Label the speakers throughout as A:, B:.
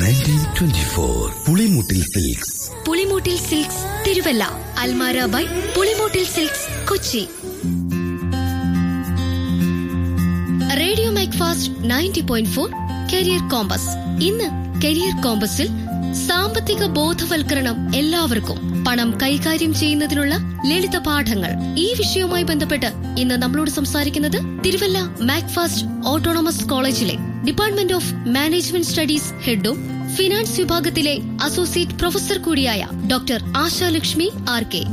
A: nineteen twenty four Pulimoottil silks
B: Pulimoottil silks Thiruvalla Almara by Pulimoottil silks Kochi radio Macfast ninety point four career compass ഇന്ന് career കോമ്പസിൽ സാമ്പത്തിക ബോധവൽക്കരണം എല്ലാവർക്കും പണം കൈകാര്യം ചെയ്യുന്നതിനുള്ള ലളിത പാഠങ്ങൾ ഈ വിഷയവുമായി ബന്ധപ്പെട്ട് ഇന്ന് നമ്മളോട് സംസാരിക്കുന്നത് തിരുവല്ല മാക്ഫാസ്റ്റ് ഓട്ടോണമസ് കോളേജിലെ ഡിപ്പാർട്ട്മെന്റ് ഓഫ് മാനേജ്മെന്റ് സ്റ്റഡീസ് ഹെഡും ഫിനാൻസ് വിഭാഗത്തിലെ അസോസിയേറ്റ് പ്രൊഫസർ കൂടിയായ ഡോക്ടർ ആശാലക്ഷ്മി ആർ കെ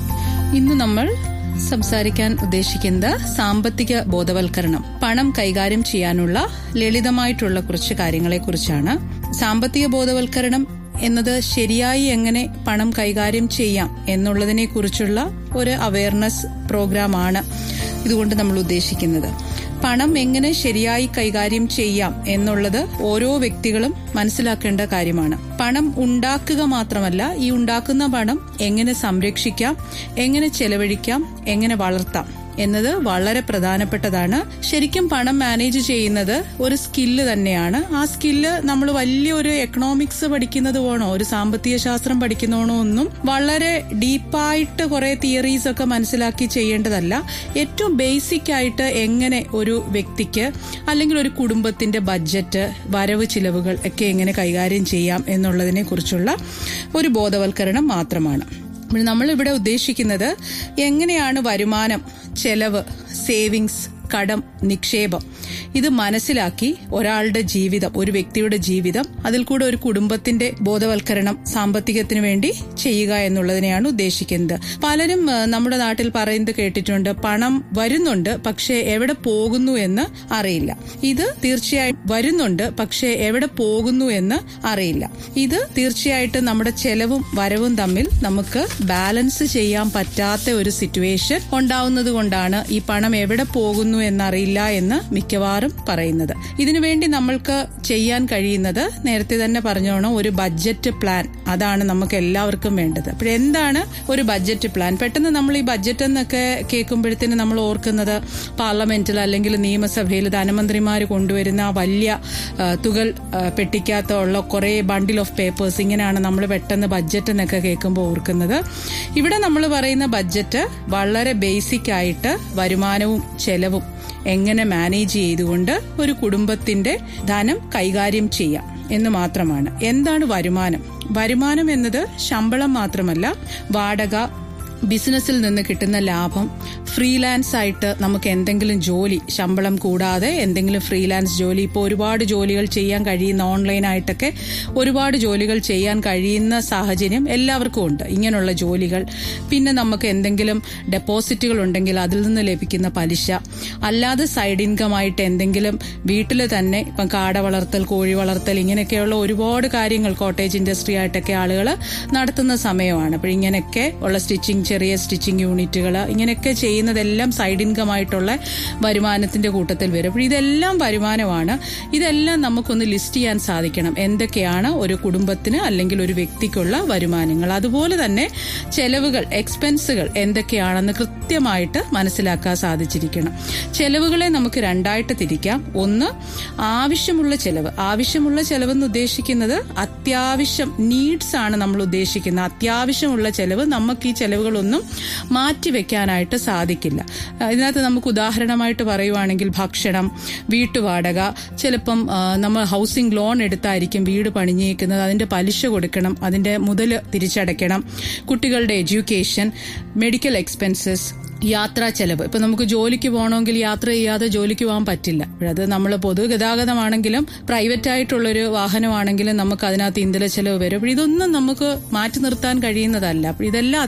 C: ഇന്ന് നമ്മൾ സംസാരിക്കാൻ ഉദ്ദേശിക്കുന്നത് സാമ്പത്തിക ബോധവൽക്കരണം പണം കൈകാര്യം ചെയ്യാനുള്ള ലളിതമായിട്ടുള്ള കുറച്ച് കാര്യങ്ങളെ കുറിച്ചാണ് സാമ്പത്തിക ബോധവൽക്കരണം എന്നത് ശരിയായി എങ്ങനെ പണം കൈകാര്യം ചെയ്യാം എന്നുള്ളതിനെ കുറിച്ചുള്ള ഒരു അവയർനെസ് പ്രോഗ്രാമാണ് ഇതുകൊണ്ട് നമ്മൾ ഉദ്ദേശിക്കുന്നത് പണം എങ്ങനെ ശരിയായി കൈകാര്യം ചെയ്യാം എന്നുള്ളത് ഓരോ വ്യക്തികളും മനസ്സിലാക്കേണ്ട കാര്യമാണ് പണം ഉണ്ടാക്കുക മാത്രമല്ല ഈ ഉണ്ടാക്കുന്ന പണം എങ്ങനെ സംരക്ഷിക്കാം എങ്ങനെ ചെലവഴിക്കാം എങ്ങനെ വളർത്താം എന്നത് വളരെ പ്രധാനപ്പെട്ടതാണ് ശരിക്കും പണം മാനേജ് ചെയ്യുന്നത് ഒരു സ്കില്ല് തന്നെയാണ് ആ സ്കില്ല് നമ്മൾ വലിയൊരു എക്കണോമിക്സ് പഠിക്കുന്നത് പോണോ ഒരു സാമ്പത്തിക ശാസ്ത്രം പഠിക്കുന്നോണോ ഒന്നും വളരെ ഡീപ്പായിട്ട് കുറെ തിയറീസ് ഒക്കെ മനസ്സിലാക്കി ചെയ്യേണ്ടതല്ല ഏറ്റവും ബേസിക് ആയിട്ട് എങ്ങനെ ഒരു വ്യക്തിക്ക് അല്ലെങ്കിൽ ഒരു കുടുംബത്തിന്റെ ബഡ്ജറ്റ് വരവ് ചിലവുകൾ ഒക്കെ എങ്ങനെ കൈകാര്യം ചെയ്യാം എന്നുള്ളതിനെ കുറിച്ചുള്ള ഒരു ബോധവൽക്കരണം മാത്രമാണ് അപ്പോൾ നമ്മളിവിടെ ഉദ്ദേശിക്കുന്നത് എങ്ങനെയാണ് വരുമാനം ചെലവ് സേവിങ്സ് കടം നിക്ഷേപം ഇത് മനസ്സിലാക്കി ഒരാളുടെ ജീവിതം ഒരു വ്യക്തിയുടെ ജീവിതം അതിൽ കൂടെ ഒരു കുടുംബത്തിന്റെ ബോധവൽക്കരണം സാമ്പത്തികത്തിന് വേണ്ടി ചെയ്യുക എന്നുള്ളതിനെയാണ് ഉദ്ദേശിക്കുന്നത് പലരും ആ, നമ്മുടെ നാട്ടിൽ പറയുന്നത് കേട്ടിട്ടുണ്ട് പണം വരുന്നുണ്ട് പക്ഷേ എവിടെ പോകുന്നു എന്ന് അറിയില്ല ഇത് തീർച്ചയായും വരുന്നുണ്ട് പക്ഷേ എവിടെ പോകുന്നു എന്ന് അറിയില്ല ഇത് തീർച്ചയായിട്ടും നമ്മുടെ ചെലവും വരവും തമ്മിൽ നമുക്ക് ബാലൻസ് ചെയ്യാൻ പറ്റാത്ത ഒരു സിറ്റുവേഷൻ ഉണ്ടാവുന്നത് കൊണ്ടാണ് ഈ പണം എവിടെ പോകുന്നു എന്നറിയില്ല എന്ന് മിക്കവാറും പറയുന്നത് ഇതിനുവേണ്ടി നമ്മൾക്ക് ചെയ്യാൻ കഴിയുന്നത് നേരത്തെ തന്നെ പറഞ്ഞോണം ഒരു ബഡ്ജറ്റ് പ്ലാൻ അതാണ് നമുക്ക് എല്ലാവർക്കും വേണ്ടത് അപ്പോൾ എന്താണ് ഒരു ബഡ്ജറ്റ് പ്ലാൻ പെട്ടെന്ന് നമ്മൾ ഈ ബഡ്ജറ്റ് എന്നൊക്കെ കേൾക്കുമ്പോഴത്തേന് നമ്മൾ ഓർക്കുന്നത് പാർലമെന്റിൽ അല്ലെങ്കിൽ നിയമസഭയിൽ ധനമന്ത്രിമാർ കൊണ്ടുവരുന്ന ആ വലിയ ആ, തുകൽ ആ, പെട്ടിക്കകത്തുള്ള കുറെ ബണ്ടിൽ ഓഫ് പേപ്പേഴ്സ് ഇങ്ങനെയാണ് നമ്മൾ പെട്ടെന്ന് ബഡ്ജറ്റ് എന്നൊക്കെ കേൾക്കുമ്പോൾ ഓർക്കുന്നത് ഇവിടെ നമ്മൾ പറയുന്ന ബഡ്ജറ്റ് വളരെ ബേസിക് ആയിട്ട് വരുമാനവും ചെലവും എങ്ങനെ മാനേജ് ചെയ്തുകൊണ്ട് ഒരു കുടുംബത്തിന്റെ ധനം കൈകാര്യം ചെയ്യാം എന്ന് മാത്രമാണ് എന്താണ് വരുമാനം വരുമാനം എന്നത് ശമ്പളം മാത്രമല്ല വാടക ബിസിനസ്സിൽ നിന്ന് കിട്ടുന്ന ലാഭം ഫ്രീലാൻസ് ആയിട്ട് നമുക്ക് എന്തെങ്കിലും ജോലി ശമ്പളം കൂടാതെ എന്തെങ്കിലും ഫ്രീലാൻസ് ജോലി ഇപ്പോൾ ഒരുപാട് ജോലികൾ ചെയ്യാൻ കഴിയുന്ന ഓൺലൈനായിട്ടൊക്കെ ഒരുപാട് ജോലികൾ ചെയ്യാൻ കഴിയുന്ന സാഹചര്യം എല്ലാവർക്കും ഉണ്ട് ഇങ്ങനെയുള്ള ജോലികൾ പിന്നെ നമുക്ക് എന്തെങ്കിലും ഡെപ്പോസിറ്റുകൾ ഉണ്ടെങ്കിൽ അതിൽ നിന്ന് ലഭിക്കുന്ന പലിശ അല്ലാതെ സൈഡ് ഇൻകം ആയിട്ട് എന്തെങ്കിലും വീട്ടിൽ തന്നെ ഇപ്പം കാട വളർത്തൽ കോഴി വളർത്തൽ ഇങ്ങനെയൊക്കെയുള്ള ഒരുപാട് കാര്യങ്ങൾ കോട്ടേജ് ഇൻഡസ്ട്രി ആയിട്ടൊക്കെ ആളുകൾ നടത്തുന്ന സമയമാണ് അപ്പോൾ ഇങ്ങനെയൊക്കെ ഉള്ള സ്റ്റിച്ചിങ് ചെറിയ സ്റ്റിച്ചിങ് യൂണിറ്റുകൾ ഇങ്ങനെയൊക്കെ ചെയ്യുന്നതെല്ലാം സൈഡ് ഇൻകം ആയിട്ടുള്ള വരുമാനത്തിന്റെ കൂട്ടത്തിൽ വരും അപ്പോൾ ഇതെല്ലാം വരുമാനമാണ് ഇതെല്ലാം നമുക്കൊന്ന് ലിസ്റ്റ് ചെയ്യാൻ സാധിക്കണം എന്തൊക്കെയാണ് ഒരു കുടുംബത്തിന് അല്ലെങ്കിൽ ഒരു വ്യക്തിക്കുള്ള വരുമാനങ്ങൾ അതുപോലെ തന്നെ ചെലവുകൾ എക്സ്പെൻസുകൾ എന്തൊക്കെയാണെന്ന് കൃത്യമായിട്ട് മനസ്സിലാക്കാൻ സാധിച്ചിരിക്കണം ചെലവുകളെ നമുക്ക് രണ്ടായിട്ട് തിരിക്കാം ഒന്ന് ആവശ്യമുള്ള ചെലവ് ആവശ്യമുള്ള ചെലവെന്ന് ഉദ്ദേശിക്കുന്നത് അത്യാവശ്യം നീഡ്സ് ആണ് നമ്മൾ ഉദ്ദേശിക്കുന്നത് അത്യാവശ്യമുള്ള ചെലവ് നമുക്ക് ഈ ചെലവുകളൊന്നും മാറ്റിവെക്കാനായിട്ട് സാധിക്കില്ല ആ, ഇതിനകത്ത് നമുക്ക് ഉദാഹരണമായിട്ട് പറയുവാണെങ്കിൽ ഭക്ഷണം വീട്ടുവാടക ചിലപ്പം ആ, നമ്മൾ ഹൗസിംഗ് ലോൺ എടുത്തായിരിക്കും വീട് പണിഞ്ഞേക്കുന്നത് അതിന്റെ പലിശ കൊടുക്കണം അതിന്റെ മുതൽ തിരിച്ചടയ്ക്കണം കുട്ടികളുടെ എഡ്യൂക്കേഷൻ മെഡിക്കൽ എക്സ്പെൻസസ് യാത്രാ ചെലവ് ഇപ്പൊ നമുക്ക് ജോലിക്ക് പോകണമെങ്കിൽ യാത്ര ചെയ്യാതെ ജോലിക്ക് പോകാൻ പറ്റില്ല അത് നമ്മൾ പൊതുഗതാഗതമാണെങ്കിലും പ്രൈവറ്റ് ആയിട്ടുള്ളൊരു വാഹനമാണെങ്കിലും നമുക്ക് അതിനകത്ത് ഇന്ധന ചെലവ് വരും അപ്പോൾ ഇതൊന്നും നമുക്ക് മാറ്റി നിർത്താൻ കഴിയുന്നതല്ല അപ്പോൾ ഇതെല്ലാം